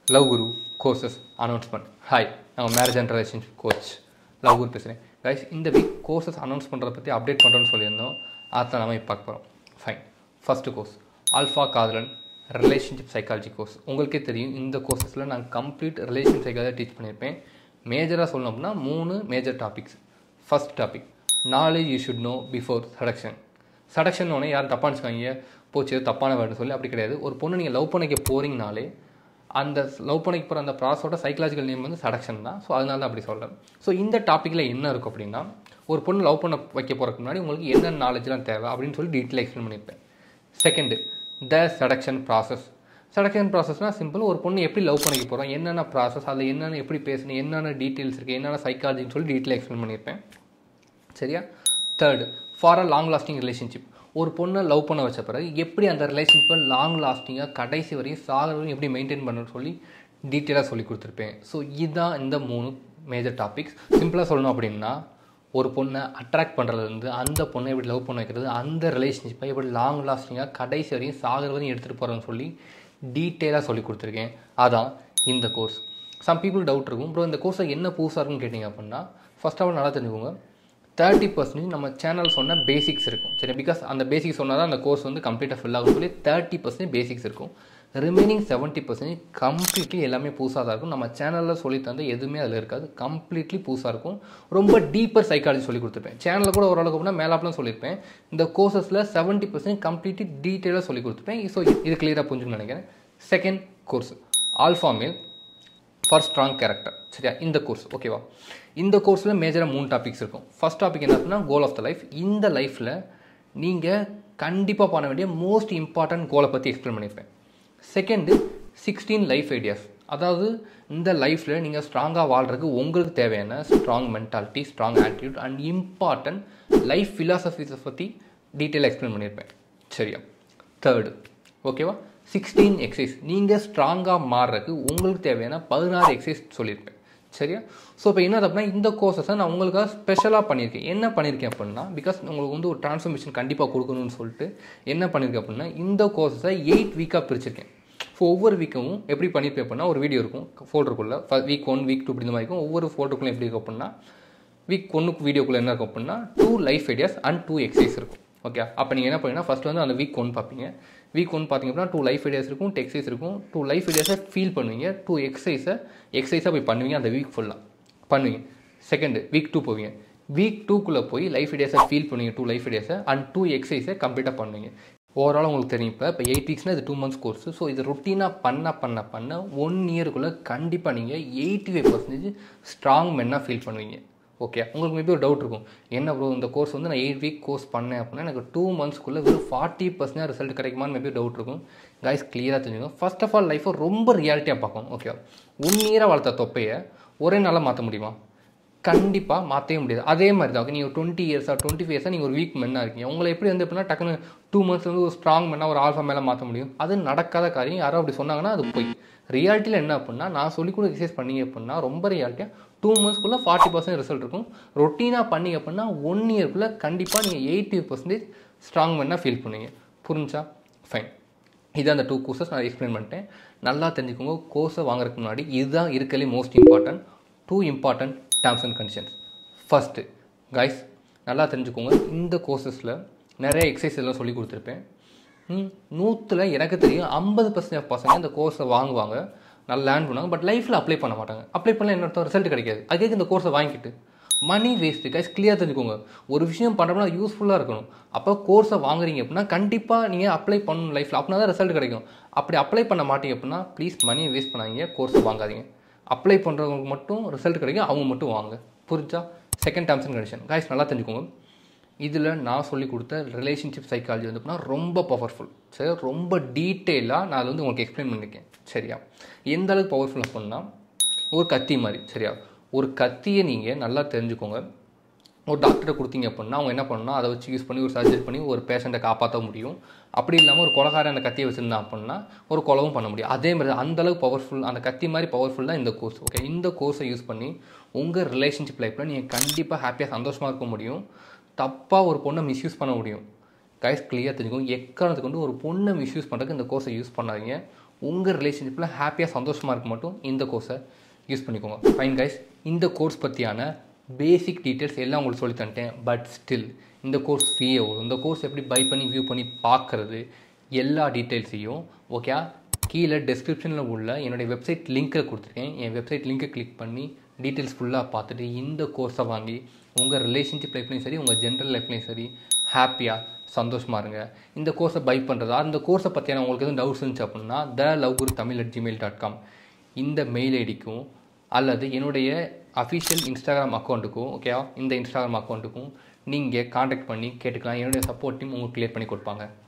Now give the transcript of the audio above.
love Guru courses announcement hi நான் marriage and relationship coach Love Guru பேசுகிறேன் guys இந்த week courses announce பண்ணுறத பற்றி அப்டேட் பண்ணுறோன்னு சொல்லியிருந்தோம் அதை நம்ம இப்போ பார்க்க போகிறோம் ஃபைன் ஃபஸ்ட்டு கோர்ஸ் ஆல்ஃபா காதலன் ரிலேஷன்ஷிப் சைக்காலஜி கோர்ஸ் உங்களுக்கே தெரியும் இந்த கோர்சஸில் நான் கம்ப்ளீட் ரிலேஷன் சைக்காலஜி டீச் பண்ணியிருப்பேன் மேஜராக சொல்லணும் அப்படின்னா மூணு major topics first topic knowledge you should know before seduction seduction உடனே யாரும் தப்பாக நினச்சிக்காங்க போச்சு தப்பான வேர்டு சொல்லி அப்படி கிடையாது ஒரு பொண்ணு நீங்கள் லவ் பண்ணிக்க போகிறீங்கனாலே அந்த லவ் பண்ணிக்க போகிற அந்த ப்ராசஸோட சைக்காலஜிக்கல் நேம் வந்து சடக்ஷன் தான் ஸோ அதனால தான் அப்படி சொல்கிறேன் ஸோ இந்த டாப்பிக்கில் என்ன இருக்கும் அப்படின்னா ஒரு பொண்ணு லவ் பண்ண வைக்க போகிறதுக்கு முன்னாடி உங்களுக்கு என்னென்ன நாலேஜ்லாம் தேவை அப்படின்னு சொல்லி டீட்டெயில் எக்ஸ்பிளைன் பண்ணியிருப்பேன் second the seduction process seduction ப்ராசஸ்னால் சிம்பிள் ஒரு பொண்ணு எப்படி லவ் பண்ணிக்க போகிறோம் என்னென்ன ப்ராசஸ் அதில் என்னென்ன எப்படி பேசணும் என்னென்ன டீட்டெயில்ஸ் இருக்குது என்னென்ன சைக்காலஜின்னு சொல்லி டீட்டெயில் எக்ஸ்பிளைன் பண்ணியிருப்பேன் சரியா third for a long lasting relationship ஒரு பொண்ணை லவ் பண்ண வச்ச பிறகு எப்படி அந்த ரிலேஷன்ஷிப்பை லாங் லாஸ்டிங்காக கடைசி வரையும் சாகிற வரையும் எப்படி மெயின்டைன் பண்ணணும்னு சொல்லி டீட்டெயிலாக சொல்லி கொடுத்துருப்பேன் ஸோ இதுதான் இந்த மூணு மேஜர் டாபிக்ஸ் சிம்பிளாக சொல்லணும் அப்படின்னா ஒரு பொண்ணை அட்ராக்ட் பண்ணுறதுலேருந்து அந்த பொண்ணை எப்படி லவ் பண்ண வைக்கிறது அந்த ரிலேஷன்ஷிப்பை எப்படி லாங் லாஸ்டிங்காக கடைசி வரையும் சாகிற வரையும் எடுத்துகிட்டு போகிறேன்னு சொல்லி டீட்டெயிலாக சொல்லி கொடுத்துருக்கேன் அதான் இந்த கோர்ஸ் சம் பீப்புள் டவுட் இருக்கும் ப்ரோ இந்த கோர்ஸை என்ன புதுசாக இருக்குன்னு கேட்டிங்க அப்படின்னா ஃபஸ்ட் ஆஃப் ஆல் நல்லா தெரிஞ்சுக்கோங்க தேர்ட்டி பர்சன்டேஜ் நம்ம சேனல் சொன்ன பேசிக்ஸ் இருக்கும் சரி பிகாஸ் அந்த பேசிக்ஸ் சொன்னால் தான் அந்த கோர்ஸ் வந்து கம்ப்ளீட்டாக ஃபில் ஆகும் சொல்லி தேர்ட்டி பர்சன்டேஜ் பேசிக்ஸ் இருக்கும் ரிமைனிங் செவன்ட்டி பர்சன்டேஜ் கம்ப்ளீட்லி எல்லாமே புதுசாக தான் இருக்கும் நம்ம சேனலில் சொல்லி தந்த எதுவுமே அதில் இருக்காது கம்ப்ளீட்லி புதுசாக இருக்கும் ரொம்ப டீப்பர் சைக்காலஜி சொல்லி கொடுத்துருப்பேன் சேனலில் கூட ஓரளவுக்கு அப்படின்னா மேலாப்லாம் சொல்லியிருப்பேன் இந்த கோர்சஸில் செவன்ட்டி பர்சன்ட் கம்ப்ளீட்லி டீட்டெயிலாக சொல்லி கொடுத்துருப்பேன் ஸோ இது கிளியராக புரிஞ்சுன்னு நினைக்கிறேன் second course alpha male for strong character சரியா இந்த கோர்ஸ் ஓகேவா இந்த கோர்ஸில் மேஜராக மூணு டாபிக்ஸ் இருக்கும் ஃபஸ்ட் டாபிக் என்ன அப்படின்னா கோல் ஆஃப் த லைஃப் இந்த லைஃப்பில் நீங்கள் கண்டிப்பாக பண்ண வேண்டிய மோஸ்ட் இம்பார்ட்டன்ட் கோலை பற்றி எக்ஸ்பிளைன் பண்ணியிருப்பேன் செகண்டு சிக்ஸ்டீன் லைஃப் ஐடியாஸ் அதாவது இந்த லைஃப்பில் நீங்கள் ஸ்ட்ராங்காக வாழ்கிறதுக்கு உங்களுக்கு தேவையான strong mentality strong attitude and important life ஃபிலாசபிஸை பற்றி டீட்டெயில் எக்ஸ்பிளைன் பண்ணியிருப்பேன் சரியா தேர்டு ஓகேவா சிக்ஸ்டீன் எக்ஸசைஸ் நீங்கள் ஸ்ட்ராங்காக மாறுறதுக்கு உங்களுக்கு தேவையான பதினாறு எக்ஸசைஸ் சொல்லியிருப்பேன் சரியா ஸோ இப்போ என்ன அப்படின்னா இந்த கோர்சஸை நான் உங்களுக்காக ஸ்பெஷலாக பண்ணியிருக்கேன் என்ன பண்ணியிருக்கேன் அப்படின்னா பிகாஸ் உங்களுக்கு வந்து ஒரு ட்ரான்ஸ்ஃபர்மேஷன் கண்டிப்பாக கொடுக்கணும்னு சொல்லிட்டு என்ன பண்ணியிருக்கேன் அப்படின்னா இந்த கோர்ஸஸை எயிட் வீக்காக பிரிச்சிருக்கேன் ஸோ ஒவ்வொரு வீக்கும் எப்படி பண்ணியிருப்பேன் அப்படின்னா ஒரு வீடியோ இருக்கும் ஃபோல்டருக்குள்ளே வீக் ஒன் வீக் டூ இப்படி இந்த மாதிரி இருக்கும் ஒவ்வொரு ஃபோல்டருக்குள்ளே எப்படி இருக்கும் அப்படின்னா வீக் ஒன்றுக்கு வீடியோக்குள்ளே என்ன இருக்கும் அப்படின்னா two life ideas and two exercise இருக்கும் ஓகே அப்போ நீங்கள் என்ன பண்ணீங்கன்னா ஃபஸ்ட் வந்து அந்த வீக் ஒன் பார்ப்பீங்க வீக் ஒன் பார்த்தீங்க அப்படின்னா டூ லைஃப் ஐடியாஸ் இருக்கும் டூ எக்ஸசைஸ் இருக்கும் டூ லைஃப் ஐடியாஸை ஃபீல் பண்ணுவீங்க டூ எக்ஸசைஸை எக்ஸசைஸாக போய் பண்ணுவீங்க அந்த வீக் ஃபுல்லாக பண்ணுவீங்க செகண்டு வீக் டூ போவீங்க வீக் டூக்குள்ளே போய் லைஃப் ஐடியாஸை ஃபீல் பண்ணுவீங்க டூ லைஃப் ஐடியாஸை அண்ட் டூ எக்ஸசைஸை கம்ப்ளீட்டாக பண்ணுவீங்க ஓவரால் உங்களுக்கு தெரியும் இப்போ இப்போ எயிட் வீக்ஸ்னால் இது டூ மந்த்ஸ் கோர்ஸ் ஸோ இது ரொட்டீனாக பண்ண பண்ண பண்ண ஒன் இயருக்குள்ளே கண்டிப்பாக நீங்கள் எயிட்டி ஃபைவ் பர்சன்டேஜ் ஸ்ட்ராங் மென்னாக ஃபீல் பண்ணுவீங்க ஓகே உங்களுக்கு மேபி ஒரு டவுட் இருக்கும் என்ன ப்ரோ இந்த கோர்ஸ் வந்து நான் எயிட் வீக் கோர்ஸ் பண்ணேன் அப்படின்னா எனக்கு டூ மந்த்ஸ்க்குள்ளே வெறும் ஃபார்ட்டி பர்சன்ட் ரிசல்ட் கிடைக்குமான்னு மேபி டவுட் இருக்கும் கைஸ் கிளியராக தெரிஞ்சுக்கணும் ஃபர்ஸ்ட் ஆஃப் ஆல் லைஃப்பை ரொம்ப ரியாலிட்டியாக பார்க்கணும் ஓகே ஒன் இயராக வளர்த்த தொப்பையை ஒரே நாளாக மாற்ற முடியுமா கண்டிப்பாக மாற்றவே முடியாது அதே மாதிரி தான் நீங்கள் ஒரு டுவெண்ட்டி இயர்ஸாக டுவெண்ட்டி ஃபைவ் இயர்ஸாக நீங்கள் ஒரு வீக் மென்னாக இருக்கீங்க உங்களை எப்படி வந்து எப்படின்னா டக்குன்னு டூ மந்த்ஸ் வந்து ஒரு ஸ்ட்ராங் மென்னாக ஒரு ஆல்ஃபா மேலே மாற்ற முடியும் அது நடக்காத காரியம் யாரோ அப்படி சொன்னாங்கன்னா அது போய் ரியாலிட்டியில் என்ன அப்படின்னா நான் சொல்லி கூட எக்ஸசைஸ் பண்ணீங்க அப்படின்னா ரொம்ப ரியாலிட்டியாக டூ மந்த்ஸ்க்குள்ளே ஃபார்ட்டி பர்சன்ட் ரிசல்ட் இருக்கும் ரொட்டீனாக பண்ணீங்க அப்படின்னா ஒன் இயர்க்குள்ளே கண்டிப்பாக நீங்கள் எயிட்டி பர்சன்டேஜ் ஸ்ட்ராங் மென்னாக ஃபீல் பண்ணுவீங்க புரிஞ்சா ஃபைன் இது அந்த டூ கோர்சஸ் நான் எக்ஸ்பிளைன் பண்ணிட்டேன் நல்லா தெரிஞ்சுக்கோங்க கோர்ஸை வாங்குறதுக்கு முன்னாடி இதுதான் இருக்கலே most important two important terms and conditions first guys நல்லா தெரிஞ்சுக்கோங்க இந்த கோர்சஸில் நிறைய எக்ஸசைஸ் எல்லாம் சொல்லி கொடுத்துருப்பேன் நூற்றில் எனக்கு தெரியும் ஐம்பது பர்சன்ட் பசங்க இந்த கோர்ஸை வாங்குவாங்க நல்லா லேர்ன் பண்ணுவாங்க பட் லைஃப்பில் அப்ளை பண்ண மாட்டாங்க அப்ளை பண்ணல என்ன ரிசல்ட் கிடைக்காது அதுக்கு இந்த கோர்ஸை வாங்கிட்டு மணி வேஸ்ட்டு கைஸ் கிளியர் தெரிஞ்சுக்கோங்க ஒரு விஷயம் பண்ணுறோம்னா யூஸ்ஃபுல்லாக இருக்கணும் அப்போ கோர்ஸை வாங்குறீங்க அப்படின்னா கண்டிப்பாக நீங்கள் அப்ளை பண்ணணும் லைஃப்பில் அப்படின்னா தான் ரிசல்ட் கிடைக்கும் அப்படி அப்ளை பண்ண மாட்டீங்க அப்படின்னா ப்ளீஸ் மணியை வேஸ்ட் பண்ணாதீங்க கோர்ஸை வாங்காதீங்க அப்ளை பண்ணுறவங்களுக்கு மட்டும் ரிசல்ட் கிடைக்கும் அவங்க மட்டும் வாங்க புரிஞ்சா second terms and condition guys நல்லா தெரிஞ்சுக்கோங்க இதில் நான் சொல்லி கொடுத்த ரிலேஷன்ஷிப் சைக்காலஜி வந்து அப்படின்னா ரொம்ப பவர்ஃபுல் சரி ரொம்ப டீட்டெயிலாக நான் அதை வந்து உங்களுக்கு எக்ஸ்பிளைன் பண்ணியிருக்கேன் சரியா எந்த அளவுக்கு பவர்ஃபுல் அப்படின்னா ஒரு கத்தி மாதிரி சரியா ஒரு கத்தியை நீங்கள் நல்லா தெரிஞ்சுக்கோங்க ஒரு டாக்டரை கொடுத்தீங்க அப்படின்னா அவங்க என்ன பண்ணணும் அதை வச்சு யூஸ் பண்ணி ஒரு சர்ஜரி பண்ணி ஒரு பேஷண்ட்டை காப்பாற்ற முடியும் அப்படி இல்லாமல் ஒரு கொலகாரன் அந்த கத்தியை வச்சுருந்தான் அப்படின்னா ஒரு கொலவும் பண்ண முடியும் அதே மாதிரி அந்தளவுக்கு பவர்ஃபுல் அந்த கத்தி மாதிரி பவர்ஃபுல் தான் இந்த கோர்ஸ் ஓகே இந்த கோர்ஸை யூஸ் பண்ணி உங்கள் ரிலேஷன்ஷிப் லைஃப்பில் நீங்கள் கண்டிப்பாக ஹாப்பியாக சந்தோஷமாக இருக்க முடியும் தப்பாக ஒரு பொண்ணை மிஸ்யூஸ் பண்ண முடியும் கைஸ் கிளியர் தெரிஞ்சுக்கோங்க எக்காரணத்துக்கு வந்து ஒரு பொண்ணை மிஸ்யூஸ் பண்ணுறதுக்கு இந்த கோர்ஸை யூஸ் பண்ணாதீங்க உங்கள் ரிலேஷன்ஷிப்பில் ஹாப்பியாக சந்தோஷமாக இருக்க மட்டும் இந்த கோர்ஸை யூஸ் பண்ணிக்கோங்க ஃபைன் கைஸ் இந்த கோர்ஸ் பற்றியான பேசிக் டீட்டெயில்ஸ் எல்லாம் உங்களுக்கு சொல்லி தந்துட்டேன் பட் ஸ்டில் இந்த கோர்ஸ் ஃப்ரீ எவ்வளோ இந்த கோர்ஸ் எப்படி பை பண்ணி வியூ பண்ணி பார்க்குறது எல்லா டீட்டெயில்ஸையும் ஓகே கீழே டெஸ்கிரிப்ஷனில் உள்ள என்னுடைய வெப்சைட் லிங்க்கை கொடுத்துருக்கேன் என் வெப்சைட் லிங்க்கை கிளிக் பண்ணி டீட்டெயில்ஸ் ஃபுல்லாக பார்த்துட்டு இந்த கோர்ஸை வாங்கி உங்கள் ரிலேஷன்ஷிப் லைஃப்லையும் சரி உங்கள் ஜென்ரல் லைஃப்லையும் சரி ஹாப்பியாக சந்தோஷமாக இருங்க இந்த கோர்ஸை பை பண்ணுறதா இந்த கோர்ஸை பற்றியான உங்களுக்கு எதுவும் டவுட்ஸ் இருந்துச்சு அப்படின்னா the Love Guru Tamil at Gmail dot com இந்த மெயில் ஐடிக்கும் அல்லது என்னுடைய அஃபிஷியல் இன்ஸ்டாகிராம் அக்கௌண்ட்டுக்கும் ஓகேவா இந்த இன்ஸ்டாகிராம் அக்கௌண்ட்டுக்கும் நீங்கள் காண்டாக்ட் பண்ணி கேட்டுக்கலாம் என்னுடைய சப்போர்ட் டீம் உங்களுக்கு கிளியர் பண்ணி கொடுப்பாங்க